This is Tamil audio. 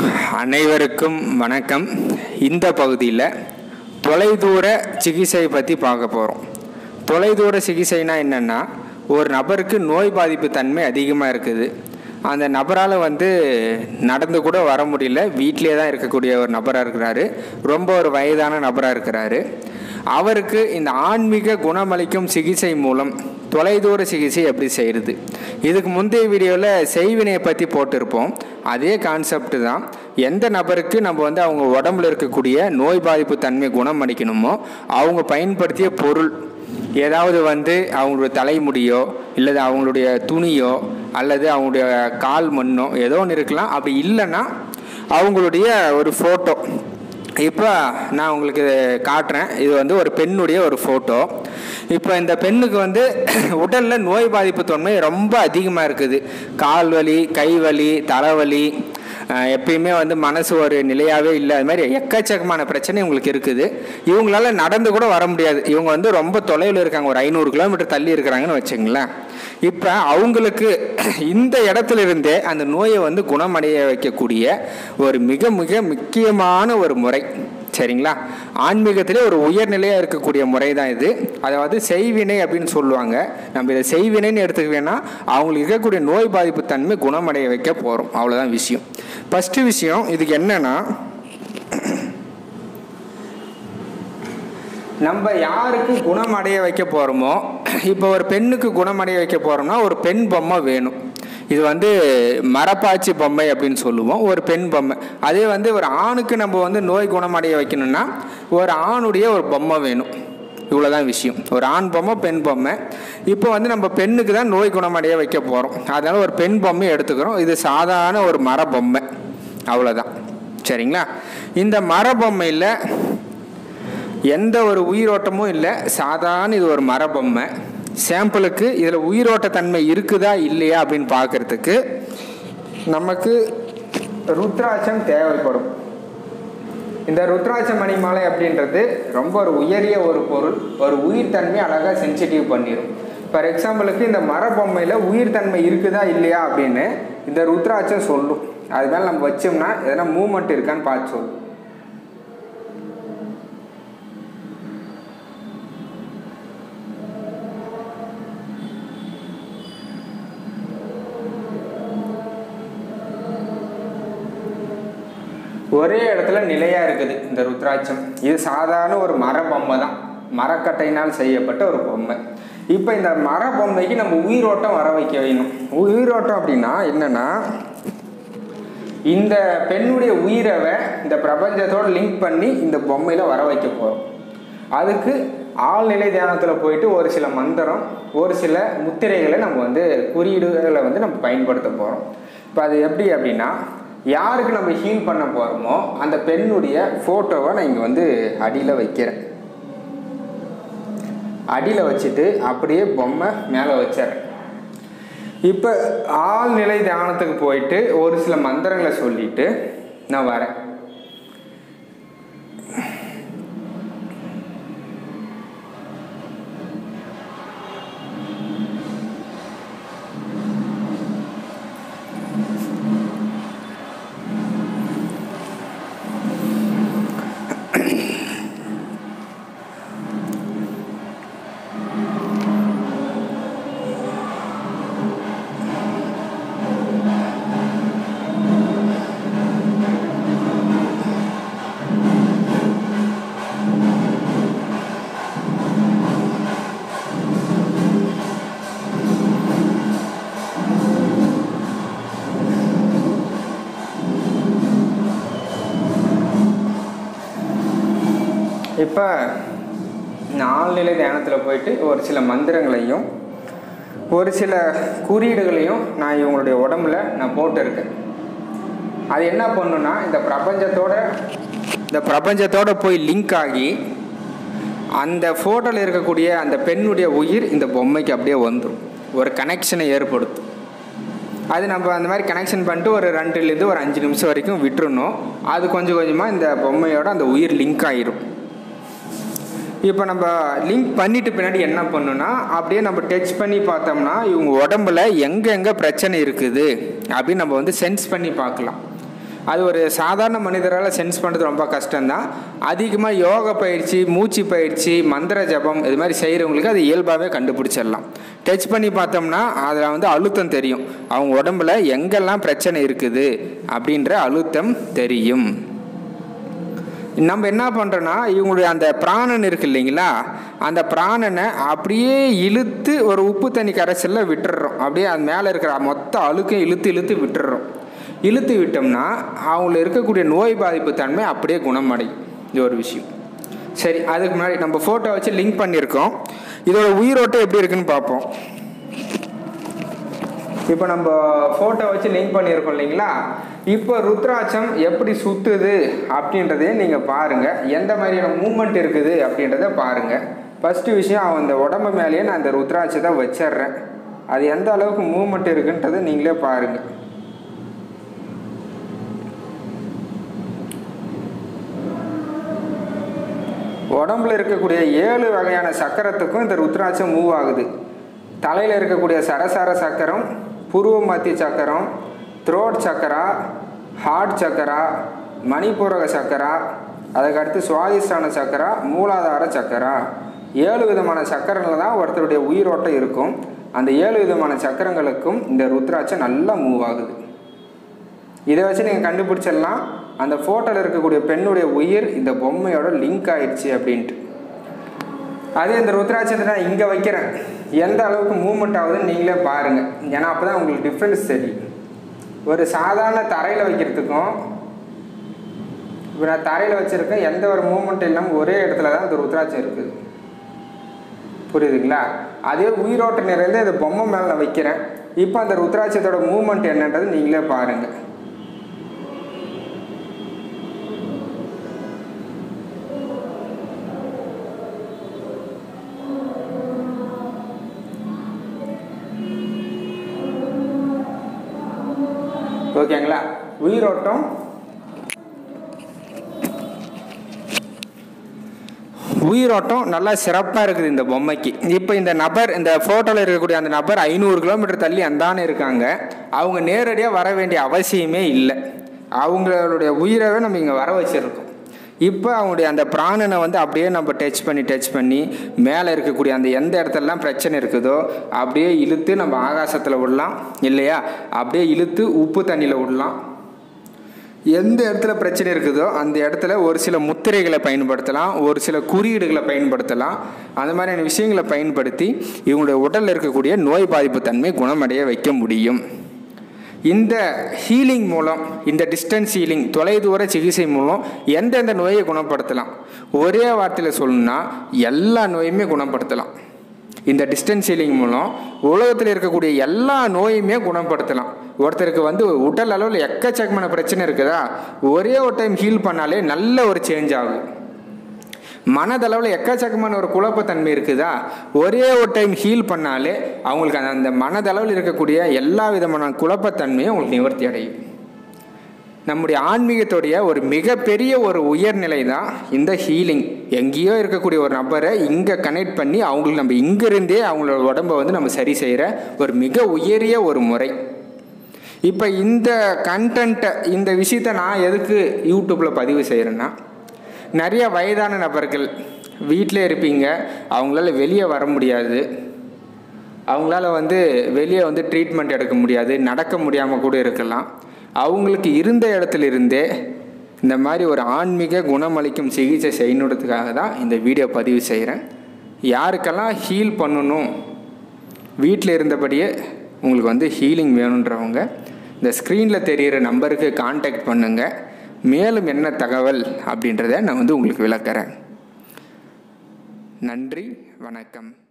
அனைவருக்கும் வணக்கம் இந்த பகுதியில் தொலைதூர சிகிச்சை பற்றி பார்க்க போகிறோம் தொலைதூர சிகிச்சைனா என்னென்னா ஒரு நபருக்கு நோய் பாதிப்பு தன்மை அதிகமாக இருக்குது அந்த நபரால் வந்து நடந்து கூட வர முடியல வீட்டிலே தான் இருக்கக்கூடிய ஒரு நபராக இருக்கிறாரு ரொம்ப ஒரு வயதான நபராக இருக்கிறாரு அவருக்கு இந்த ஆன்மீக குணமளிக்கும் சிகிச்சை மூலம் தொலைதூர சிகிச்சை எப்படி செய்கிறது இதுக்கு முந்தைய வீடியோவில் செய்வினையை பற்றி போட்டிருப்போம் அதே கான்செப்ட் தான் எந்த நபருக்கு நம்ம வந்து அவங்க உடம்புல இருக்கக்கூடிய நோய் பாதிப்பு தன்மை குணமளிக்கணுமோ அவங்க பயன்படுத்திய பொருள் ஏதாவது வந்து அவங்களுடைய தலைமுடியோ இல்லது அவங்களுடைய துணியோ அல்லது அவங்களுடைய கால் மண்ணோ ஏதோ ஒன்று இருக்கலாம் அப்படி இல்லைன்னா அவங்களுடைய ஒரு ஃபோட்டோ இப்போ நான் உங்களுக்கு காட்டுறேன் இது வந்து ஒரு பெண்ணுடைய ஒரு ஃபோட்டோ இப்போ இந்த பெண்ணுக்கு வந்து உடலில் நோய் பாதிப்பு தன்மை ரொம்ப அதிகமாக இருக்குது கால் வலி கை வலி தலைவலி அஹ், எப்பயுமே வந்து மனசு ஒரு நிலையாகவே இல்லை அது மாதிரி எக்கச்சக்கமான பிரச்சனை இவங்களுக்கு இருக்குது இவங்களால நடந்து கூட வர முடியாது இவங்க வந்து ரொம்ப தொலைவில் இருக்காங்க ஒரு ஐநூறு கிலோமீட்டர் தள்ளி இருக்கிறாங்கன்னு வச்சுங்களேன் இப்போ அவங்களுக்கு இந்த இடத்துல இருந்தே அந்த நோயை வந்து குணமடைய வைக்கக்கூடிய ஒரு மிக மிக முக்கியமான ஒரு முறை சரிங்களா ஆன்மீகத்திலே ஒரு உயர்நிலையாக இருக்கக்கூடிய முறை தான் இது அதாவது செய்வினை அப்படின்னு சொல்லுவாங்க நம்ம இதை செய்வினைன்னு எடுத்துக்குவேன்னா அவங்களுக்கு இருக்கக்கூடிய நோய் பாதிப்பு தன்மை குணமடைய வைக்க போகிறோம் அவ்வளோதான் விஷயம் ஃபஸ்ட்டு விஷயம் இதுக்கு என்னன்னா நம்ம யாருக்கு குணமடைய வைக்க போகிறோமோ இப்போ ஒரு பெண்ணுக்கு குணமடைய வைக்க போகிறோம்னா ஒரு பெண் பொம்மை வேணும் இது வந்து மரப்பாச்சி பொம்மை அப்படின்னு சொல்லுவோம் ஒரு பெண் பொம்மை அதே வந்து ஒரு ஆணுக்கு நம்ம வந்து நோய் குணமடைய வைக்கணும்னா ஒரு ஆணுடைய ஒரு பொம்மை வேணும் இவ்வளோதான் விஷயம் ஒரு ஆண் பொம்மை பெண் பொம்மை இப்போ வந்து நம்ம பெண்ணுக்கு தான் நோய் குணமடைய வைக்க போகிறோம் அதனால் ஒரு பெண் பொம்மை எடுத்துக்கிறோம் இது சாதாரண ஒரு மர பொம்மை அவ்வளோதான் சரிங்களா இந்த மர பொம்மையில் எந்த ஒரு உயிரோட்டமும் இல்லை சாதாரண இது ஒரு மரபொம்மை சாம்பிளுக்கு இதில் உயிரோட்ட தன்மை இருக்குதா இல்லையா அப்படின்னு பார்க்கறதுக்கு நமக்கு ருத்ராட்சம் தேவைப்படும் இந்த ருத்ராட்ச மணி மாலை அப்படின்றது ரொம்ப ஒரு உயரிய ஒரு பொருள் ஒரு உயிர் தன்மை அழகாக சென்சிட்டிவ் பண்ணிடும் ஃபார் எக்ஸாம்பிளுக்கு இந்த மரபொம்மையில் உயிர் தன்மை இருக்குதா இல்லையா அப்படின்னு இந்த ருத்ராட்சம் சொல்லும் அது மேலே நம்ம வச்சோம்னா எதனா மூமெண்ட் இருக்கான்னு பார்த்து சொல்லும் ஒரே இடத்துல நிலையாக இருக்குது இந்த ருத்ராட்சம் இது சாதாரண ஒரு மர பொம்மை தான் மரக்கட்டையினால் செய்யப்பட்ட ஒரு பொம்மை இப்போ இந்த மர பொம்மைக்கு நம்ம உயிரோட்டம் வர வைக்க வேணும் உயிரோட்டம் அப்படின்னா என்னன்னா இந்த பெண்ணுடைய உயிரவை இந்த பிரபஞ்சத்தோட லிங்க் பண்ணி இந்த பொம்மையில் வர வைக்க போகிறோம் அதுக்கு ஆழ்நிலை தியானத்தில் போயிட்டு ஒரு சில மந்திரம் ஒரு சில முத்திரைகளை நம்ம வந்து குறியீடுகளை வந்து நம்ம பயன்படுத்த போகிறோம் இப்போ அது எப்படி அப்படின்னா யாருக்கு நம்ம ஹீல் பண்ண போகிறோமோ அந்த பெண்ணுடைய ஃபோட்டோவை நான் இங்கே வந்து அடியில் வைக்கிறேன் அடியில் வச்சுட்டு அப்படியே பொம்மை மேலே வச்சிடறேன் இப்போ ஆழ்நிலை தியானத்துக்கு போயிட்டு ஒரு சில மந்திரங்களை சொல்லிட்டு நான் வரேன் இப்போ ஆழ்நிலை தியானத்தில் போயிட்டு ஒரு சில மந்திரங்களையும் ஒரு சில குறியீடுகளையும் நான் இவங்களுடைய உடம்புல நான் போட்டிருக்கேன் அது என்ன பண்ணுன்னா இந்த பிரபஞ்சத்தோட இந்த பிரபஞ்சத்தோட போய் லிங்க் ஆகி அந்த ஃபோட்டோவில் இருக்கக்கூடிய அந்த பெண்ணுடைய உயிர் இந்த பொம்மைக்கு அப்படியே வந்துடும் ஒரு கனெக்ஷனை ஏற்படுத்தும் அது நம்ம அந்த மாதிரி கனெக்ஷன் பண்ணிட்டு ஒரு ரெண்டுலேருந்து ஒரு அஞ்சு நிமிஷம் வரைக்கும் விட்டுறணும் அது கொஞ்சம் கொஞ்சமாக இந்த பொம்மையோட அந்த உயிர் லிங்க் ஆயிரும் இப்போ நம்ம லிங்க் பண்ணிட்டு பின்னாடி என்ன பண்ணுன்னா அப்படியே நம்ம டச் பண்ணி பார்த்தோம்னா இவங்க உடம்புல எங்கெங்கே பிரச்சனை இருக்குது அப்படின்னு நம்ம வந்து சென்ஸ் பண்ணி பார்க்கலாம் அது ஒரு சாதாரண மனிதரால் சென்ஸ் பண்ணுறது ரொம்ப கஷ்டம்தான் அதிகமாக யோக பயிற்சி மூச்சு பயிற்சி மந்திர ஜபம் இது மாதிரி செய்கிறவங்களுக்கு அது இயல்பாகவே கண்டுபிடிச்சிடலாம் டச் பண்ணி பார்த்தோம்னா அதில் வந்து அழுத்தம் தெரியும் அவங்க உடம்புல எங்கெல்லாம் பிரச்சனை இருக்குது அப்படின்ற அழுத்தம் தெரியும் நம்ம என்ன பண்ணுறோன்னா இவங்களுடைய அந்த பிராணன் இருக்கு இல்லைங்களா அந்த பிராணனை அப்படியே இழுத்து ஒரு உப்பு தண்ணி கரைசலில் விட்டுடுறோம் அப்படியே அது மேலே இருக்கிற மொத்த அழுக்கையும் இழுத்து இழுத்து விட்டுடுறோம் இழுத்து விட்டோம்னா அவங்கள இருக்கக்கூடிய நோய் பாதிப்பு தன்மை அப்படியே குணமடையும் இது ஒரு விஷயம் சரி அதுக்கு முன்னாடி நம்ம ஃபோட்டோ வச்சு லிங்க் பண்ணியிருக்கோம் இதோட உயிரோட்டம் எப்படி இருக்குன்னு பார்ப்போம் இப்போ நம்ம ஃபோட்டோ வச்சு லிங்க் பண்ணியிருக்கோம் இல்லைங்களா இப்போ ருத்ராட்சம் எப்படி சுற்றுது அப்படின்றதையும் நீங்கள் பாருங்கள் எந்த மாதிரியான மூமெண்ட் இருக்குது அப்படின்றத பாருங்கள் ஃபஸ்ட்டு விஷயம் அவன் அந்த உடம்பு மேலேயே நான் அந்த ருத்ராட்சத்தை வச்சிட்றேன் அது எந்த அளவுக்கு மூமெண்ட் இருக்குன்றதை நீங்களே பாருங்கள் உடம்புல இருக்கக்கூடிய ஏழு வகையான சக்கரத்துக்கும் இந்த ருத்ராட்சம் மூவ் ஆகுது தலையில் இருக்கக்கூடிய சரசர சக்கரம் புருவ மத்திய சக்கரம் த்ரோட் சக்கரா ஹார்ட் சக்கரா மணிப்பூரக சக்கரா அதுக்கடுத்து சுவாதிஷ்டான சக்கரா மூலாதார சக்கரா ஏழு விதமான சக்கரங்கள் தான் ஒருத்தருடைய உயிரோட்டம் இருக்கும் அந்த ஏழு விதமான சக்கரங்களுக்கும் இந்த ருத்ராட்சம் நல்லா மூவ் ஆகுது இதை வச்சு நீங்கள் கண்டுபிடிச்சிடலாம் அந்த ஃபோட்டோவில் இருக்கக்கூடிய பெண்ணுடைய உயிர் இந்த பொம்மையோட லிங்க் ஆயிடுச்சு அப்படின்ட்டு அதே இந்த ருத்ராட்சத்தை நான் இங்கே வைக்கிறேன் எந்த அளவுக்கு மூவ்மெண்ட் ஆகுதுன்னு நீங்களே பாருங்கள் ஏன்னா அப்போ தான் உங்களுக்கு டிஃப்ரென்ஸ் தெரியும் ஒரு சாதாரண தரையில் வைக்கிறதுக்கும் இப்போ நான் தரையில் வச்சுருக்கேன் எந்த ஒரு மூவ்மெண்ட் இல்லாமல் ஒரே இடத்துல தான் இந்த ருத்ராட்சம் இருக்குது புரியுதுங்களா அதே உயிரோட்ட நிறைந்து இந்த பொம்மை மேலே நான் வைக்கிறேன் இப்போ அந்த ருத்ராட்சத்தோட மூவ்மெண்ட் என்னன்றது நீங்களே பாருங்கள் ஓகேங்களா உயிரோட்டம் உயிரோட்டம் நல்லா சிறப்பாக இருக்குது இந்த பொம்மைக்கு இப்போ இந்த நபர் இந்த ஃபோட்டோவில் இருக்கக்கூடிய அந்த நபர் ஐநூறு கிலோமீட்டர் தள்ளி அந்தானே இருக்காங்க அவங்க நேரடியாக வர வேண்டிய அவசியமே இல்லை அவங்களுடைய உயிரவே நம்ம இங்கே வர வச்சுருக்கோம் இப்போ அவங்களுடைய அந்த பிராணனை வந்து அப்படியே நம்ம டச் பண்ணி டச் பண்ணி மேலே இருக்கக்கூடிய அந்த எந்த இடத்துலலாம் பிரச்சனை இருக்குதோ அப்படியே இழுத்து நம்ம ஆகாசத்தில் விடலாம் இல்லையா அப்படியே இழுத்து உப்பு தண்ணியில் விடலாம் எந்த இடத்துல பிரச்சனை இருக்குதோ அந்த இடத்துல ஒரு சில முத்திரைகளை பயன்படுத்தலாம் ஒரு சில குறியீடுகளை பயன்படுத்தலாம் அந்த மாதிரியான விஷயங்களை பயன்படுத்தி இவங்களுடைய உடலில் இருக்கக்கூடிய நோய் பாதிப்பு தன்மை குணமடைய வைக்க முடியும் இந்த ஹீலிங் மூலம் இந்த டிஸ்டன்ஸ் ஹீலிங் தொலைதூர சிகிச்சை மூலம் எந்தெந்த நோயை குணப்படுத்தலாம் ஒரே வார்த்தையில் சொல்லணும்னா எல்லா நோயுமே குணப்படுத்தலாம் இந்த டிஸ்டன்ஸ் ஹீலிங் மூலம் உலகத்தில் இருக்கக்கூடிய எல்லா நோயுமே குணப்படுத்தலாம் ஒருத்தருக்கு வந்து உடல் அளவில் எக்கச்சக்கமான பிரச்சனை இருக்குதா ஒரே ஒரு டைம் ஹீல் பண்ணாலே நல்ல ஒரு சேஞ்ச் ஆகும் மனதளவில் எக்கச்சக்கமான ஒரு குழப்பத்தன்மை இருக்குதா ஒரே ஒரு டைம் ஹீல் பண்ணாலே அவங்களுக்கு அந்த அந்த மனதளவில் இருக்கக்கூடிய எல்லா விதமான குழப்பத்தன்மையும் அவங்களுக்கு நிவர்த்தி அடையும் நம்முடைய ஆன்மீகத்துடைய ஒரு மிகப்பெரிய ஒரு உயர்நிலை தான் இந்த ஹீலிங் எங்கேயோ இருக்கக்கூடிய ஒரு நபரை இங்கே கனெக்ட் பண்ணி அவங்களுக்கு நம்ம இங்கிருந்தே அவங்களோட உடம்பை வந்து நம்ம சரி செய்கிற ஒரு மிக உயரிய ஒரு முறை இப்போ இந்த கண்டென்ட்டை இந்த விஷயத்தை நான் எதுக்கு யூடியூப்பில் பதிவு செய்கிறேன்னா நிறைய வயதான நபர்கள் வீட்டில் இருப்பீங்க அவங்களால வெளியே வர முடியாது அவங்களால வந்து வெளியே வந்து ட்ரீட்மெண்ட் எடுக்க முடியாது நடக்க முடியாமல் கூட இருக்கலாம் அவங்களுக்கு இருந்த இடத்துல இருந்தே இந்த மாதிரி ஒரு ஆன்மீக குணமளிக்கும் சிகிச்சை செய்யணுன்றதுக்காக தான் இந்த வீடியோ பதிவு செய்கிறேன் யாருக்கெல்லாம் ஹீல் பண்ணணும் வீட்டில் இருந்தபடியே உங்களுக்கு வந்து ஹீலிங் வேணுன்றவங்க இந்த ஸ்க்ரீனில் தெரிகிற நம்பருக்கு காண்டாக்ட் பண்ணுங்கள் மேலும் என்ன தகவல் அப்படின்றத நான் வந்து உங்களுக்கு விளக்குறேன் நன்றி வணக்கம்